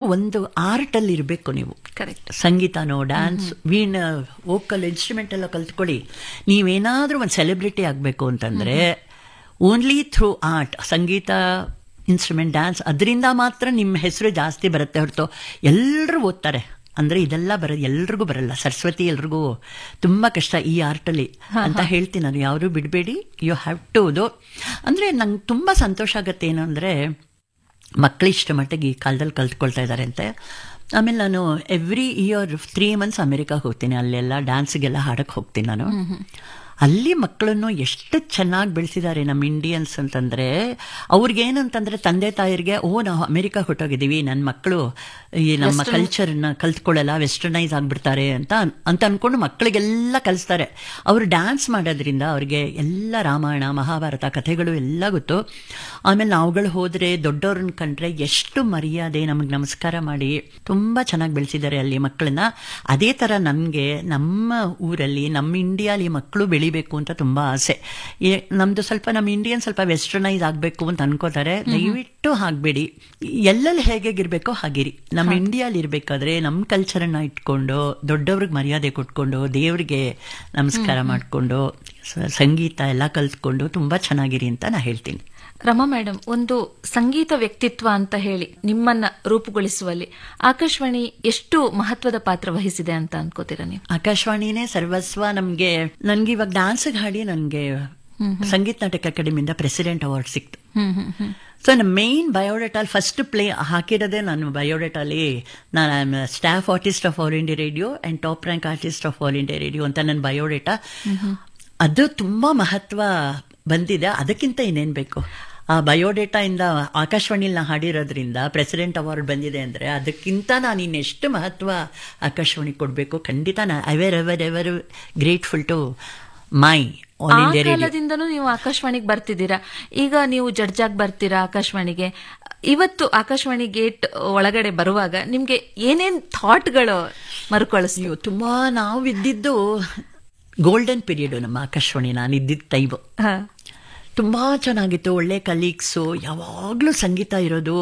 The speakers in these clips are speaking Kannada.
ಒಂದು ಆರ್ಟಲ್ಲಿ ಇರಬೇಕು ನೀವು ಕರೆಕ್ಟ್ ಸಂಗೀತನೋ ಡ್ಯಾನ್ಸ್ ವೀಣ ವೋಕಲ್ ಇನ್ಸ್ಟ್ರೂಮೆಂಟ್ ಎಲ್ಲ ಕಲ್ತ್ಕೊಳ್ಳಿ ನೀವೇನಾದ್ರೂ ಒಂದು ಸೆಲೆಬ್ರಿಟಿ ಆಗಬೇಕು ಅಂತಂದ್ರೆ ಓನ್ಲಿ ಥ್ರೂ ಆರ್ಟ್ ಸಂಗೀತ ಇನ್ಸ್ಟ್ರೂಮೆಂಟ್ ಡ್ಯಾನ್ಸ್ ಅದರಿಂದ ಮಾತ್ರ ನಿಮ್ಮ ಹೆಸರು ಜಾಸ್ತಿ ಬರುತ್ತೆ ಹೊರತು ಎಲ್ಲರೂ ಓದ್ತಾರೆ ಅಂದ್ರೆ ಇದೆಲ್ಲ ಬರ ಎಲ್ರಿಗೂ ಬರಲ್ಲ ಸರಸ್ವತಿ ಎಲ್ರಿಗೂ ತುಂಬಾ ಕಷ್ಟ ಈ ಆರ್ಟಲ್ಲಿ ಅಂತ ಹೇಳ್ತೀನಿ ನಾನು ಯಾರು ಬಿಡಬೇಡಿ ಯು ಹ್ಯಾವ್ ಟು ಇದು ಅಂದ್ರೆ ನಂಗೆ ತುಂಬಾ ಸಂತೋಷ ಆಗುತ್ತೆ ಏನು ಅಂದ್ರೆ ಮಕ್ಕಳು ಇಷ್ಟ ಮಟ್ಟಿಗೆ ಈ ಕಾಲದಲ್ಲಿ ಕಲ್ತ್ಕೊಳ್ತಾ ಇದ್ದಾರೆ ಅಂತೆ ಆಮೇಲೆ ನಾನು ಎವ್ರಿ ಇಯರ್ ತ್ರೀ ಮಂತ್ಸ್ ಅಮೆರಿಕಾಗೆ ಹೋಗ್ತೀನಿ ಅಲ್ಲೆಲ್ಲ ಡ್ಯಾನ್ಸ್ಗೆಲ್ಲ ಹಾಡಕ್ಕೆ ಹೋಗ್ತೀನಿ ನಾನು ಅಲ್ಲಿ ಮಕ್ಕಳನ್ನು ಎಷ್ಟು ಚೆನ್ನಾಗಿ ಬೆಳೆಸಿದ್ದಾರೆ ನಮ್ಮ ಇಂಡಿಯನ್ಸ್ ಅಂತಂದ್ರೆ ಅವ್ರಿಗೇನಂತಂದ್ರೆ ತಂದೆ ತಾಯಿರಿಗೆ ಓ ನಾವು ಅಮೆರಿಕ ಹೊಟ್ಟೋಗಿದ್ದೀವಿ ನನ್ನ ಮಕ್ಕಳು ಈ ನಮ್ಮ ಕಲ್ಚರ್ನ ಕಲ್ತ್ಕೊಳ್ಳಲ್ಲ ವೆಸ್ಟರ್ನೈಸ್ ಆಗ್ಬಿಡ್ತಾರೆ ಅಂತ ಅಂತ ಅನ್ಕೊಂಡು ಮಕ್ಕಳಿಗೆಲ್ಲ ಕಲಿಸ್ತಾರೆ ಅವರು ಡ್ಯಾನ್ಸ್ ಮಾಡೋದ್ರಿಂದ ಅವ್ರಿಗೆ ಎಲ್ಲ ರಾಮಾಯಣ ಮಹಾಭಾರತ ಕಥೆಗಳು ಎಲ್ಲ ಗೊತ್ತು ಆಮೇಲೆ ನಾವುಗಳು ಹೋದ್ರೆ ದೊಡ್ಡವ್ರನ್ನ ಕಂಡ್ರೆ ಎಷ್ಟು ಮರ್ಯಾದೆ ನಮಗೆ ನಮಸ್ಕಾರ ಮಾಡಿ ತುಂಬಾ ಚೆನ್ನಾಗಿ ಬೆಳೆಸಿದ್ದಾರೆ ಅಲ್ಲಿ ಮಕ್ಕಳನ್ನ ಅದೇ ತರ ನಮಗೆ ನಮ್ಮ ಊರಲ್ಲಿ ನಮ್ಮ ಇಂಡಿಯಾಲಿ ಮಕ್ಕಳು ಬೆಳಿಬೇಕು ಅಂತ ತುಂಬಾ ಆಸೆ ಏ- ನಮ್ದು ಸ್ವಲ್ಪ ನಮ್ಮ ಇಂಡಿಯನ್ ಸ್ವಲ್ಪ ವೆಸ್ಟರ್ನೈಸ್ ಆಗಬೇಕು ಅಂತ ಅನ್ಕೋತಾರೆ ದಯವಿಟ್ಟು ಹಾಕ್ಬೇಡಿ ಎಲ್ಲೆಲ್ಲಿ ಹೇಗಿರ್ಬೇಕೋ ಹಾಗಿರಿ ನಮ್ಮ ಇಂಡಿಯಾಲಿ ಇರ್ಬೇಕಾದ್ರೆ ನಮ್ಮ ಕಲ್ಚರನ್ನ ಇಟ್ಕೊಂಡು ದೊಡ್ಡವ್ರಿಗೆ ಮರ್ಯಾದೆ ಕೊಟ್ಕೊಂಡು ದೇವ್ರಿಗೆ ನಮಸ್ಕಾರ ಮಾಡಿಕೊಂಡು ಸಂಗೀತ ಎಲ್ಲ ಕಲ್ತ್ಕೊಂಡು ತುಂಬಾ ಚೆನ್ನಾಗಿರಿ ಅಂತ ನಾ ಹೇಳ್ತೀನಿ ರಮಾ ಮೇಡಮ್ ಒಂದು ಸಂಗೀತ ವ್ಯಕ್ತಿತ್ವ ಅಂತ ಹೇಳಿ ನಿಮ್ಮನ್ನ ರೂಪುಗೊಳಿಸುವಲ್ಲಿ ಆಕಾಶವಾಣಿ ಎಷ್ಟು ಮಹತ್ವದ ಪಾತ್ರ ವಹಿಸಿದೆ ಅಂತ ಅನ್ಕೋತೀರಾ ನೀವು ಆಕಾಶವಾಣಿನೇ ಸರ್ವಸ್ವ ನಮ್ಗೆ ನನ್ಗೆ ಇವಾಗ ಡ್ಯಾನ್ಸ್ಗೆ ಹಾಡಿ ನನ್ಗೆ ಸಂಗೀತ ನಾಟಕ ಅಕಾಡೆಮಿಯಿಂದ ಪ್ರೆಸಿಡೆಂಟ್ ಅವಾರ್ಡ್ ಸಿಕ್ತು ಹ್ಮ್ ಹ್ಮ್ ಹ್ಮ್ ಸೊ ನಮ್ಮ ಮೇನ್ ಬಯೋಡೇಟಾಲ್ ಫಸ್ಟ್ ಪ್ಲೇ ಹಾಕಿರೋದೇ ನಾನು ಬಯೋಡೇಟಾಲಿ ನಾನು staff artist of All India Radio and top rank artist of All India Radio ಅಂತ ನನ್ನ ಬಯೋಡೇಟಾ ಅದು ತುಂಬಾ ಮಹತ್ವ ಬಂದಿದೆ ಅದಕ್ಕಿಂತ ಇನ್ನೇನ್ ಬೇಕು ಆ ಬಯೋಡೇಟಾ ಇಂದ ಆಕಾಶವಾಣಿಲಿ ನಾ ಹಾಡಿರೋದ್ರಿಂದ ಪ್ರೆಸಿಡೆಂಟ್ ಅವಾರ್ಡ್ ಬಂದಿದೆ ಅಂದ್ರೆ ಅದಕ್ಕಿಂತ ನಾನು ಇನ್ನೆಷ್ಟು ಮಹತ್ವ ಆಕಾಶವಾಣಿ ಕೊಡಬೇಕು ಖಂಡಿತ ನಾ ever ever ever grateful to my all uh India radio ಕಾಲದಿಂದನೂ ನೀವು ಆಕಾಶವಾಣಿಗೆ ಬರ್ತಿದ್ದೀರಾ ಈಗ ನೀವು ಜಡ್ಜ್ ಆಗಿ ಬರ್ತೀರಾ ಆಕಾಶವಾಣಿಗೆ ಇವತ್ತು ಆಕಾಶವಾಣಿ ಗೇಟ್ ಒಳಗಡೆ ಬರುವಾಗ ನಿಮ್ಗೆ ಏನೇನ್ ಥಾಟ್ಗಳು ಮರುಕಳಿಸ್ತೀವಿ ಅಯ್ಯೋ ತುಂಬಾ ನಾವು ಇದ್ದಿದ್ದು ಗೋಲ್ಡನ್ ಪೀರಿಯಡ್ ನಮ್ಮ ಆಕಾಶವಾಣಿ ನಾನು ಇದ್ದಿದ್ದ ಟೈಮು ತುಂಬಾ ಚೆನ್ನಾಗಿತ್ತು ಒಳ್ಳೆ ಕಲೀಗ್ಸು ಯಾವಾಗ್ಲೂ ಸಂಗೀತ ಇರೋದು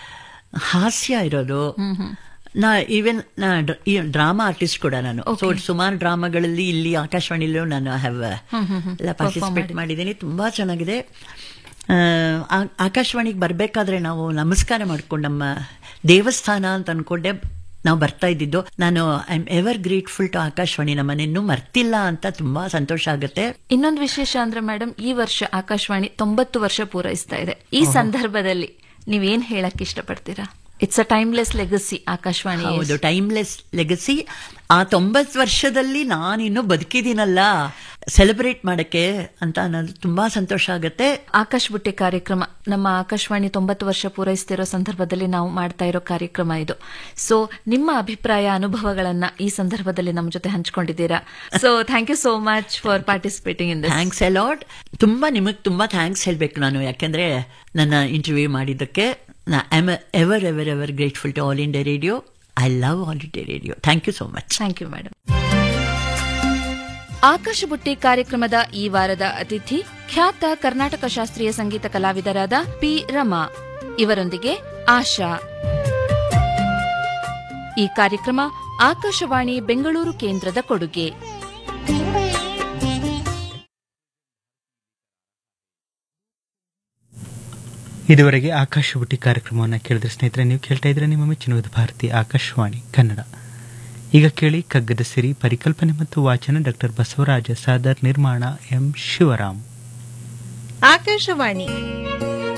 ಹಾಸ್ಯ ಇರೋದು ನಾ ಈವನ್ ನಾ ಡ್ರಾಮಾ ಆರ್ಟಿಸ್ಟ್ ಕೂಡ ನಾನು ಸೊ ಸುಮಾರು ಡ್ರಾಮಾಗಳಲ್ಲಿ ಇಲ್ಲಿ ಆಕಾಶವಾಣಿಲೂ ನಾನು ಹ್ಯಾವ್ ಎಲ್ಲ ಪಾರ್ಟಿಸಿಪೇಟ್ ಮಾಡಿದ್ದೀನಿ ತುಂಬಾ ಚೆನ್ನಾಗಿದೆ ಆ, ಆ- ಆಕಾಶವಾಣಿಗೆ ಬರ್ಬೇಕಾದ್ರೆ ನಾವು ನಮಸ್ಕಾರ ಮಾಡ್ಕೊಂಡು ನಮ್ಮ ದೇವಸ್ಥಾನ ಅಂತ ಅನ್ಕೊಂಡೆ ನಾವು ಬರ್ತಾ ಇದ್ದಿದ್ದು ನಾನು I am ever grateful to Akashvani ನಮ್ಮನ್ನ ಇನ್ನೂ ಮರ್ತಿಲ್ಲ ಅಂತ ತುಂಬಾ ಸಂತೋಷ ಆಗುತ್ತೆ ಇನ್ನೊಂದು ವಿಶೇಷ ಅಂದ್ರೆ ಮೇಡಮ್ ಈ ವರ್ಷ ಆಕಾಶವಾಣಿ ತೊಂಬತ್ತು ವರ್ಷ ಪೂರೈಸ್ತಾ ಇದೆ ಈ ಸಂದರ್ಭದಲ್ಲಿ ನೀವೇನ್ ಹೇಳಕ್ ಇಷ್ಟಪಡ್ತೀರಾ it's uh timeless legacy Akashvani ಹೌದು ಟೈಮ್ಲೆಸ್ ಲೆಗಸಿ ಆ ತೊಂಬತ್ತು ವರ್ಷದಲ್ಲಿ ನಾನಿನ್ನು ಬದುಕಿದ್ದೀನಲ್ಲ ಸೆಲೆಬ್ರೇಟ್ ಮಾಡಕ್ಕೆ ಅಂತ ಅನ್ನೋದು ತುಂಬಾ ಸಂತೋಷ ಆಗುತ್ತೆ ಆಕಾಶ್ ಬುಟ್ಟಿ ಕಾರ್ಯಕ್ರಮ ನಮ್ಮ ಆಕಾಶವಾಣಿ ತೊಂಬತ್ತು ವರ್ಷ ಪೂರೈಸ್ತಿರೋ ಸಂದರ್ಭದಲ್ಲಿ ನಾವು ಮಾಡ್ತಾ ಇರೋ ಕಾರ್ಯಕ್ರಮ ಇದು ಸೊ ನಿಮ್ಮ ಅಭಿಪ್ರಾಯ ಅನುಭವಗಳನ್ನ ಈ ಸಂದರ್ಭದಲ್ಲಿ ನಮ್ಮ ಜೊತೆ ಹಂಚ್ಕೊಂಡಿದ್ದೀರಾ so thank you so much for participating in this thanks a lot ತುಂಬಾ ನಿಮಗೆ ತುಂಬಾ ಥ್ಯಾಂಕ್ಸ್ ಹೇಳ್ಬೇಕು ನಾನು ಯಾಕೆಂದ್ರೆ ನನ್ನ ಇಂಟರ್ವ್ಯೂ ಮಾಡಿದ್ದಕ್ಕೆ ನಾ am ever ever ever grateful to All India Radio I love All India Radio thank you so much thank you madam Akasha Butti ಕಾರ್ಯಕ್ರಮದ ಈ ವಾರದ ಅತಿಥಿ ಖ್ಯಾತ ಕರ್ನಾಟಕ ಶಾಸ್ತ್ರೀಯ ಸಂಗೀತ ಕಲಾವಿದರಾದ ಪಿ ರಮಾ ಇವರೊಂದಿಗೆ ಆಶಾ ಈ ಕಾರ್ಯಕ್ರಮ ಆಕಾಶವಾಣಿ ಬೆಂಗಳೂರು ಕೇಂದ್ರದ ಕೊಡುಗೆ ಇದುವರೆಗೆ ಆಕಾಶ ಬುಟ್ಟಿ ಕಾರ್ಯಕ್ರಮವನ್ನು ಕೇಳಿದ್ರೆ ಸ್ನೇಹಿತರೆ ನೀವು ಕೇಳ್ತಾ ಇದ್ರೆ ನಿಮ್ಮ ಮೆಚ್ಚಿನ ಭಾರತಿ ಆಕಾಶವಾಣಿ ಕನ್ನಡ ಈಗ ಕೇಳಿ ಕಗ್ಗದ ಸಿರಿ ಪರಿಕಲ್ಪನೆ ಮತ್ತು ವಾಚನ ಡಾಕ್ಟರ್ ಬಸವರಾಜ ಸಾದರ್ ನಿರ್ಮಾಣ ಎಂ ಶಿವರಾಮ್ ಆಕಾಶವಾಣಿ